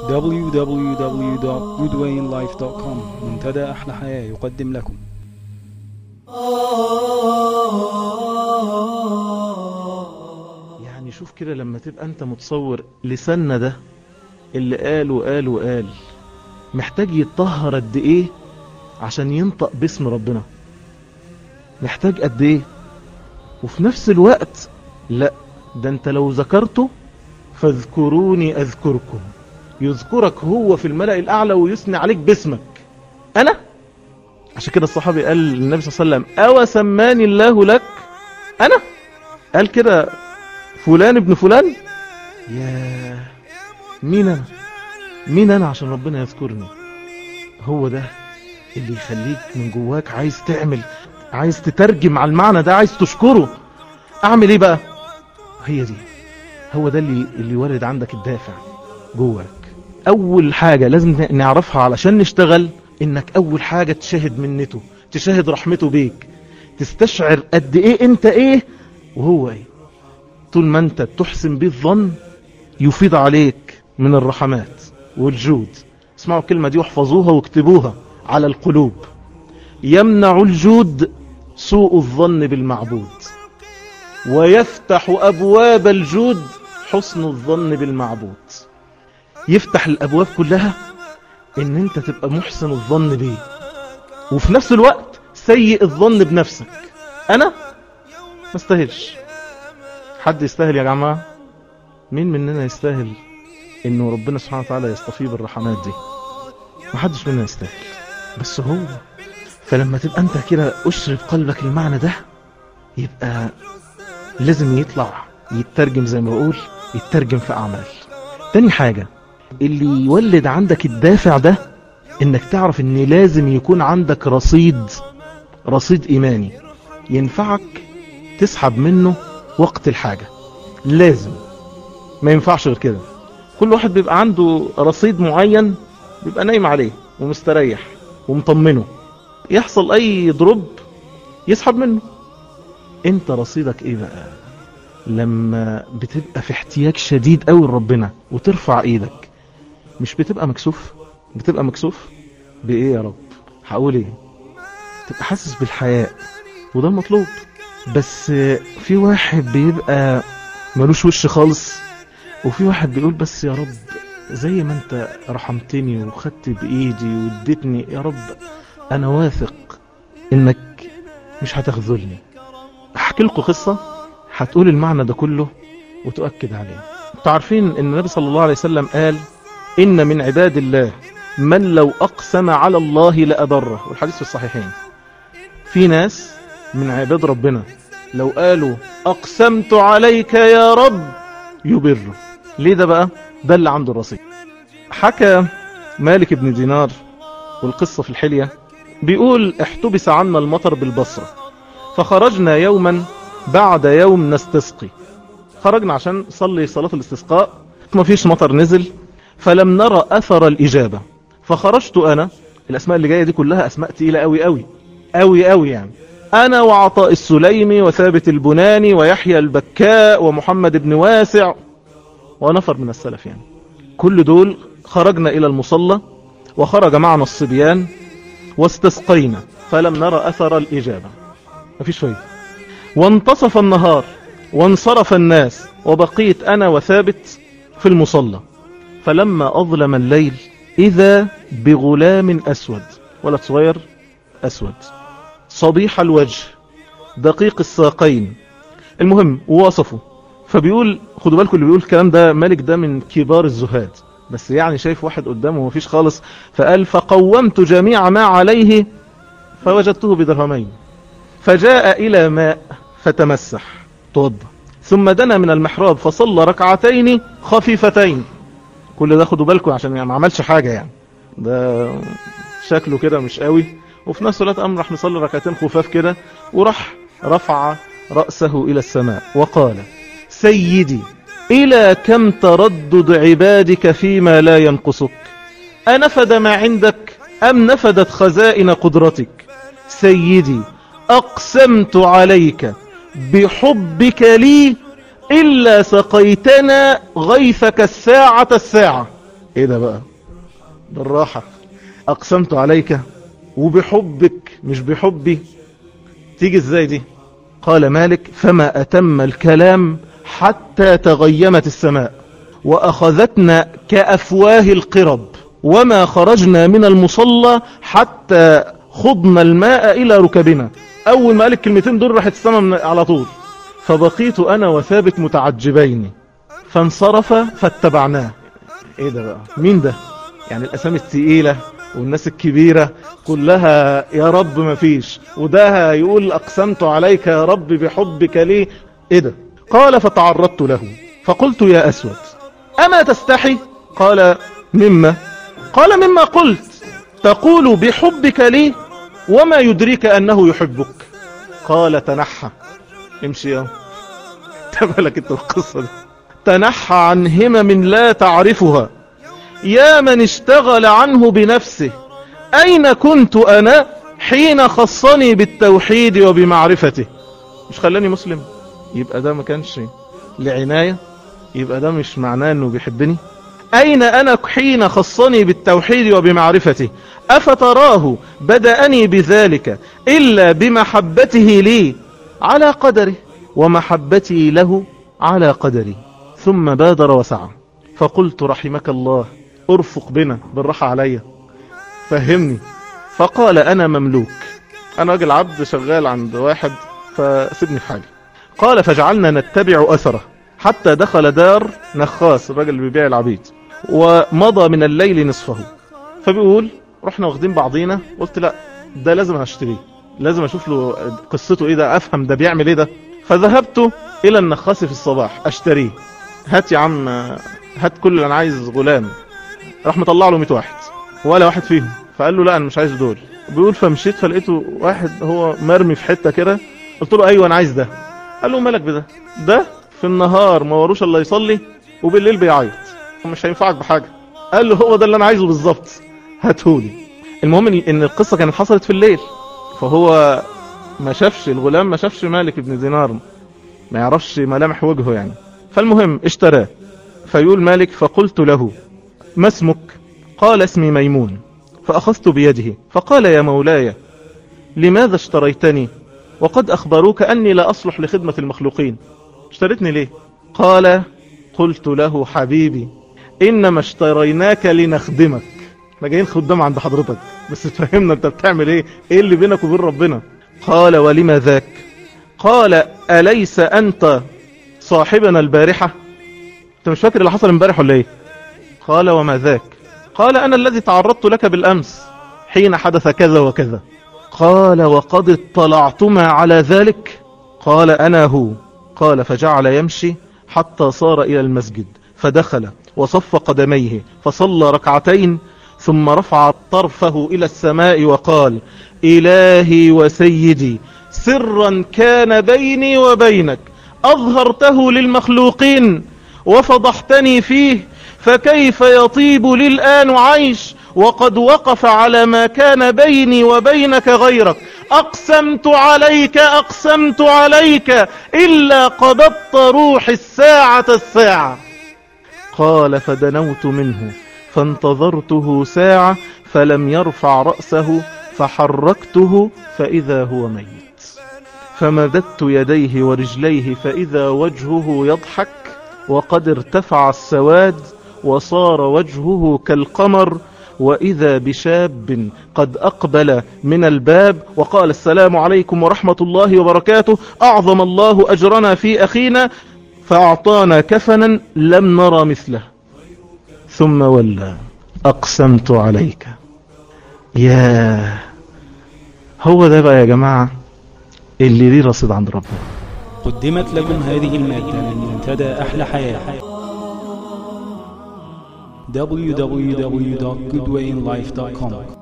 www.goodwayinlife.com منتدى أحلى حياة يقدم لكم يعني شوف كده لما تبقى انت متصور لساننا ده اللي قال وقال وقال محتاج يتطهر قد ايه عشان ينطق باسم ربنا محتاج قد ايه وفي نفس الوقت لا ده انت لو ذكرته فاذكروني اذكركم يذكرك هو في الملأ الاعلى ويثني عليك باسمك انا عشان كده الصحابي قال للنبي صلى الله عليه وسلم أو سماني الله لك أنا قال كده فلان ابن فلان يا مين أنا مين أنا عشان ربنا يذكرني هو ده اللي يخليك من جواك عايز تعمل عايز تترجم على المعنى ده عايز تشكره أعمل إيه بقى هي دي هو ده اللي اللي يولد عندك الدافع جواك أول حاجة لازم نعرفها علشان نشتغل انك اول حاجة تشاهد منته تشاهد رحمته بيك تستشعر قد ايه انت ايه وهو ايه طول ما انت تحسن بيه الظن يفيض عليك من الرحمات والجود اسمعوا الكلمة دي واحفظوها واكتبوها على القلوب يمنع الجود سوء الظن بالمعبود ويفتح ابواب الجود حسن الظن بالمعبود يفتح الابواب كلها ان انت تبقى محسن الظن بيه وفي نفس الوقت سيء الظن بنفسك انا ما استاهلش حد يستاهل يا جماعة مين مننا يستاهل انه ربنا سبحانه وتعالى يستفيه بالرحمات دي ما حدش مننا يستاهل بس هو فلما تبقى انت كده اشرف قلبك المعنى ده يبقى لازم يطلع يترجم زي ما بقول يترجم في اعمال تاني حاجة اللي يولد عندك الدافع ده انك تعرف ان لازم يكون عندك رصيد رصيد ايماني ينفعك تسحب منه وقت الحاجة لازم ما ينفعش غير كده كل واحد بيبقى عنده رصيد معين بيبقى نايم عليه ومستريح ومطمنه يحصل اي ضرب يسحب منه انت رصيدك ايه بقى لما بتبقى في احتياج شديد قوي لربنا وترفع ايدك مش بتبقى مكسوف بتبقى مكسوف بايه يا رب هقول ايه تبقى حاسس بالحياء وده المطلوب بس في واحد بيبقى ملوش وش خالص وفي واحد بيقول بس يا رب زي ما انت رحمتني وخدت بايدي واديتني يا رب انا واثق انك مش هتخذلني احكي لكم قصة هتقول المعنى ده كله وتؤكد عليه تعرفين ان النبي صلى الله عليه وسلم قال إن من عباد الله من لو أقسم على الله لأبره والحديث في الصحيحين في ناس من عباد ربنا لو قالوا أقسمت عليك يا رب يبره ليه ده بقى ده اللي عنده الرصيد حكى مالك بن دينار والقصة في الحلية بيقول احتبس عنا المطر بالبصرة فخرجنا يوما بعد يوم نستسقي خرجنا عشان صلي صلاة الاستسقاء ما فيش مطر نزل فلم نرى أثر الإجابة فخرجت أنا الأسماء اللي جاية دي كلها أسماء تقيلة أوي أوي أوي أوي يعني أنا وعطاء السليمي وثابت البناني ويحيى البكاء ومحمد بن واسع ونفر من السلف يعني كل دول خرجنا إلى المصلى وخرج معنا الصبيان واستسقينا فلم نرى أثر الإجابة مفيش فايدة وانتصف النهار وانصرف الناس وبقيت أنا وثابت في المصلى فلما أظلم الليل إذا بغلام أسود ولد صغير أسود صبيح الوجه دقيق الساقين المهم وصفه فبيقول خدوا بالكم اللي بيقول الكلام ده مالك ده من كبار الزهاد بس يعني شايف واحد قدامه ومفيش خالص فقال فقومت جميع ما عليه فوجدته بدرهمين فجاء إلى ماء فتمسح توضى ثم دنا من المحراب فصلى ركعتين خفيفتين كل ده خدوا بالكم عشان يعني ما عملش حاجة يعني ده شكله كده مش قوي وفي نفس الوقت قام راح مصلي ركعتين خفاف كده وراح رفع رأسه إلى السماء وقال سيدي إلى كم تردد عبادك فيما لا ينقصك أنفد ما عندك أم نفدت خزائن قدرتك سيدي أقسمت عليك بحبك لي إلا سقيتنا غيثك الساعة الساعة ايه ده بقى بالراحة اقسمت عليك وبحبك مش بحبي تيجي ازاي دي قال مالك فما اتم الكلام حتى تغيمت السماء واخذتنا كافواه القرب وما خرجنا من المصلى حتى خضنا الماء الى ركبنا اول ما قال الكلمتين دول راحت السماء من- على طول فبقيت انا وثابت متعجبين فانصرف فاتبعناه ايه ده بقى مين ده يعني الاسامي الثقيله والناس الكبيره كلها يا رب ما فيش وده يقول اقسمت عليك يا رب بحبك لي ايه ده قال فتعرضت له فقلت يا اسود اما تستحي قال مما قال مما قلت تقول بحبك لي وما يدريك انه يحبك قال تنحى امشي يا تبالك انت القصه دي تنحى عن همم لا تعرفها يا من اشتغل عنه بنفسه أين كنت أنا حين خصني بالتوحيد وبمعرفته مش خلاني مسلم يبقى ده ما كانش لعناية يبقى ده مش معناه أنه بيحبني أين أنا حين خصني بالتوحيد وبمعرفته أفتراه بدأني بذلك إلا بمحبته لي على قدره ومحبتي له على قدري ثم بادر وسعى فقلت رحمك الله ارفق بنا بالراحة عليا فهمني فقال انا مملوك انا راجل عبد شغال عند واحد فسيبني في حالي قال فجعلنا نتبع اثره حتى دخل دار نخاس الراجل اللي بيبيع العبيد ومضى من الليل نصفه فبيقول رحنا واخدين بعضينا قلت لا ده لازم اشتريه لازم اشوف له قصته ايه ده افهم ده بيعمل ايه ده فذهبت الى النخاس في الصباح اشتريه هات يا عم هات كل اللي انا عايز غلام راح مطلع له 100 واحد ولا واحد فيهم فقال له لا انا مش عايز دول بيقول فمشيت فلقيته واحد هو مرمي في حته كده قلت له ايوه انا عايز ده قال له مالك بده ده في النهار ما وروش الا يصلي وبالليل بيعيط مش هينفعك بحاجه قال له هو ده اللي انا عايزه بالظبط هاتهولي المهم ان إن القصه كانت حصلت في الليل فهو ما شافش الغلام ما شافش مالك بن دينار ما يعرفش ملامح وجهه يعني فالمهم اشتراه فيقول مالك فقلت له ما اسمك قال اسمي ميمون فأخذت بيده فقال يا مولاي لماذا اشتريتني وقد أخبروك أني لا أصلح لخدمة المخلوقين اشتريتني ليه قال قلت له حبيبي إنما اشتريناك لنخدمك احنا جايين خدام عند حضرتك بس تفهمنا انت بتعمل ايه ايه اللي بينك وبين ربنا قال ولما ذاك قال أليس أنت صاحبنا البارحة انت مش فاكر اللي حصل امبارح ولا ايه قال وما ذاك قال انا الذي تعرضت لك بالامس حين حدث كذا وكذا قال وقد اطلعتما على ذلك قال انا هو قال فجعل يمشي حتى صار الى المسجد فدخل وصف قدميه فصلى ركعتين ثم رفع طرفه الى السماء وقال الهي وسيدي سرا كان بيني وبينك اظهرته للمخلوقين وفضحتني فيه فكيف يطيب لي الآن عيش وقد وقف على ما كان بيني وبينك غيرك أقسمت عليك أقسمت عليك إلا قبضت روح الساعة الساعة قال فدنوت منه فانتظرته ساعة فلم يرفع رأسه فحركته فإذا هو ميت فمددت يديه ورجليه فإذا وجهه يضحك وقد ارتفع السواد وصار وجهه كالقمر وإذا بشاب قد أقبل من الباب وقال السلام عليكم ورحمة الله وبركاته أعظم الله أجرنا في أخينا فأعطانا كفنا لم نرى مثله ثم ولى أقسمت عليك يا هو ده بقى يا جماعة اللي ليه رصيد عند ربنا قدمت لكم هذه المادة من منتدى أحلى حياة www.goodwayinlife.com